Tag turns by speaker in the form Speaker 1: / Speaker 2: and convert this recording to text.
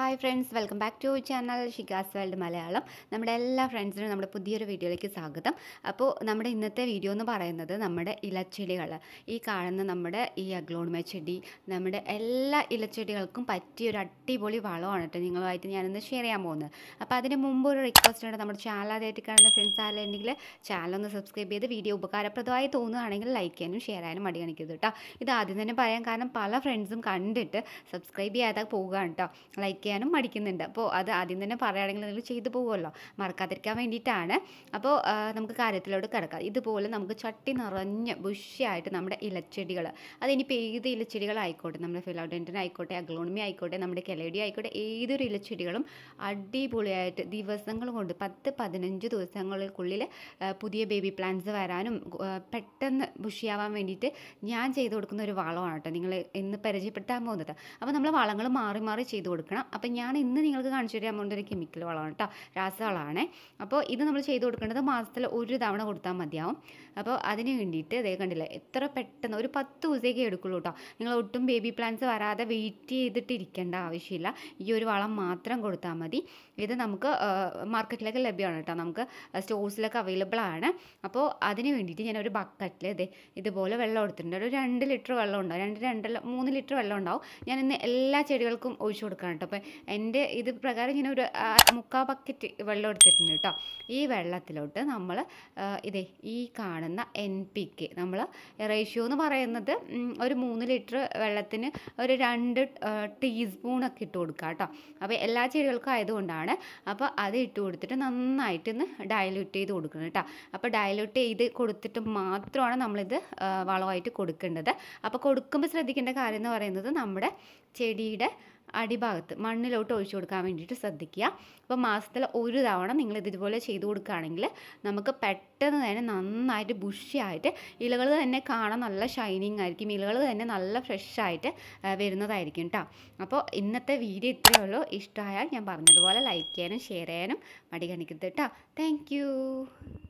Speaker 1: hi friends welcome back to channel ഷിഗാസ് world Malayalam നമ്മുടെ എല്ലാ ഫ്രണ്ട്സിനും നമ്മുടെ പുതിയൊരു വീഡിയോയിലേക്ക് സ്വാഗതം അപ്പോൾ നമ്മുടെ ഇന്നത്തെ വീഡിയോ എന്ന് പറയുന്നത് നമ്മുടെ ഇലച്ചെടികൾ ഈ കാണുന്ന നമ്മുടെ ഈ അഗ്ലോണിമ ചെടി നമ്മുടെ എല്ലാ ഇലച്ചെടികൾക്കും പറ്റിയ ഒരു അടിപൊളി വളമാണ് കേട്ടോ നിങ്ങളുമായിട്ട് ഞാനിന്ന് ഷെയർ ചെയ്യാൻ പോകുന്നത് അപ്പോൾ അതിന് മുമ്പ് ഒരു റിക്വസ്റ്റ് ഉണ്ട് നമ്മുടെ ചാനൽ ആദ്യമായിട്ട് കാണുന്ന ഫ്രണ്ട്സ് ആരെങ്കിലും ചാനൽ ഒന്ന് സബ്സ്ക്രൈബ് ചെയ്ത് വീഡിയോ ഉപകാരപ്രദമായി തോന്നുകയാണെങ്കിൽ ലൈക്ക് ചെയ്യാനും ഷെയർ ചെയ്യാനും മടി കാണിക്കരുത് കേട്ടോ ഇത് ആദ്യം തന്നെ പറയാൻ കാരണം പല ഫ്രണ്ട്സും കണ്ടിട്ട് സബ്സ്ക്രൈബ് ചെയ്യാതെ പോകുകയാണ് കേട്ടോ ലൈക്ക് ചെയ്യാനും മടിക്കുന്നുണ്ട് അപ്പോൾ അത് ആദ്യം തന്നെ പറയുകയാണെങ്കിൽ നിങ്ങൾ ചെയ്തു പോകുമല്ലോ മറക്കാതിരിക്കാൻ വേണ്ടിയിട്ടാണ് അപ്പോൾ ആ, നമുക്ക് കാര്യത്തിലോട്ട് കിടക്കാം ഇതുപോലെ നമുക്ക് ചട്ടി നിറഞ്ഞ് ബുഷിയായിട്ട് നമ്മുടെ ഇലച്ചെടികൾ അതിനിപ്പോൾ ഏത് ഇലച്ചെടികളായിക്കോട്ടെ നമ്മുടെ ഫിലോഡൻറ്റിൻ ആയിക്കോട്ടെ അഗ്ലോണിമി ആയിക്കോട്ടെ നമ്മുടെ കെലേഡി ആയിക്കോട്ടെ ഏതൊരു ഇലച്ചെടികളും അടിപൊളിയായിട്ട് ദിവസങ്ങൾ കൊണ്ട് പത്ത് പതിനഞ്ച് ദിവസങ്ങൾക്കുള്ളിൽ ആ, പുതിയ ബേബി പ്ലാന്റ്സ് വരാനും ആ, പെട്ടെന്ന് ബുഷിയാവാൻ വേണ്ടിയിട്ട് ഞാൻ ചെയ്തു കൊടുക്കുന്ന ഒരു വളമാണ് കേട്ടോ നിങ്ങൾ ഇന്ന് പരിചയപ്പെടുത്താൻ പോകുന്നത് അപ്പോൾ നമ്മൾ വളങ്ങൾ മാറി മാറി ചെയ്തു കൊടുക്കണം അപ്പോൾ ഞാൻ ഇന്ന് നിങ്ങൾക്ക് കാണിച്ചു തരാൻ പോകുന്ന ഒരു കെമിക്കൽ വളമാണ് കേട്ടോ രാസവളമാണ് അപ്പോൾ ഇത് നമ്മൾ ചെയ്തു കൊടുക്കേണ്ടത് മാസത്തിൽ ഒരു തവണ കൊടുത്താൽ മതിയാവും അപ്പോൾ അതിന് വേണ്ടിയിട്ട് ഇതേ കണ്ടില്ലേ എത്ര പെട്ടെന്ന് ഒരു പത്ത് ദിവസത്തേക്ക് എടുക്കുള്ളൂ കേട്ടോ നിങ്ങൾ ഒട്ടും ബേബി പ്ലാന്റ്സ് വരാതെ വെയിറ്റ് ചെയ്തിട്ട് ഇരിക്കേണ്ട ആവശ്യമില്ല ഈ ഒരു വളം മാത്രം കൊടുത്താൽ മതി ഇത് നമുക്ക് മാർക്കറ്റിലൊക്കെ ലഭ്യമാണ് കേട്ടോ നമുക്ക് സ്റ്റോഴ്സിലൊക്കെ അവൈലബിൾ ആണ് അപ്പോൾ അതിന് വേണ്ടിയിട്ട് ഞാൻ ഒരു ബക്കറ്റിൽ ഇതേ ഇതുപോലെ വെള്ളം എടുത്തിട്ടുണ്ട് ഒരു രണ്ട് ലിറ്റർ വെള്ളം ഉണ്ടാവും രണ്ട് രണ്ടല്ല മൂന്ന് ലിറ്റർ വെള്ളം ഉണ്ടാവും ഞാൻ ഇന്ന് എല്ലാ ചെടികൾക്കും ഒഴിച്ചു കൊടുക്കണം കേട്ടോ അപ്പോൾ എൻ്റെ ഇത് പ്രകാരം ഞാൻ ഒരു ആ, മുക്കാൽ ബക്കറ്റ് വെള്ളം എടുത്തിട്ടുണ്ട് കേട്ടോ ഈ വെള്ളത്തിലോട്ട് നമ്മൾ ഇതേ ഈ കാണുന്ന എൻ പി കെ നമ്മൾ റേഷ്യോ എന്ന് പറയുന്നത് ഉം, ഒരു മൂന്ന് ലിറ്റർ വെള്ളത്തിന് ഒരു രണ്ട് ടീസ്പൂണൊക്കെ ഇട്ട് കൊടുക്കുക കേട്ടോ അപ്പോൾ എല്ലാ ചെടികൾക്കും ആയതുകൊണ്ടാണ് അപ്പോൾ അത് ഇട്ട് കൊടുത്തിട്ട് നന്നായിട്ട് ഒന്ന് ഡയലൂട്ട് ചെയ്ത് കൊടുക്കണം കേട്ടോ അപ്പോൾ ഡയലൂട്ട് ചെയ്ത് കൊടുത്തിട്ട് മാത്രമാണ് നമ്മളിത് ആ, വളമായിട്ട് കൊടുക്കേണ്ടത് അപ്പോൾ കൊടുക്കുമ്പോൾ ശ്രദ്ധിക്കേണ്ട കാര്യം എന്ന് പറയുന്നത് നമ്മുടെ ചെടിയുടെ അടിഭാഗത്ത് മണ്ണിലോട്ട് ഒഴിച്ചു കൊടുക്കാൻ വേണ്ടിയിട്ട് ശ്രദ്ധിക്കുക അപ്പോൾ മാസത്തിൽ ഒരു തവണ നിങ്ങൾ ഇത് ഇതുപോലെ ചെയ്തു കൊടുക്കുകയാണെങ്കിൽ നമുക്ക് പെട്ടെന്ന് തന്നെ നന്നായിട്ട് ബുഷിയായിട്ട് ഇലകൾ തന്നെ കാണാൻ നല്ല ഷൈനിങ് ആയിരിക്കും ഇലകൾ തന്നെ നല്ല ഫ്രഷ് ആയിട്ട് ആ, വരുന്നതായിരിക്കും കേട്ടോ അപ്പോൾ ഇന്നത്തെ വീഡിയോ ഇത്രയേ ഉള്ളൂ ഇഷ്ടമായാൽ ഞാൻ പറഞ്ഞതുപോലെ ലൈക്ക് ചെയ്യാനും ഷെയർ ചെയ്യാനും മടി കാണിക്കരുത് കേട്ടോ താങ്ക്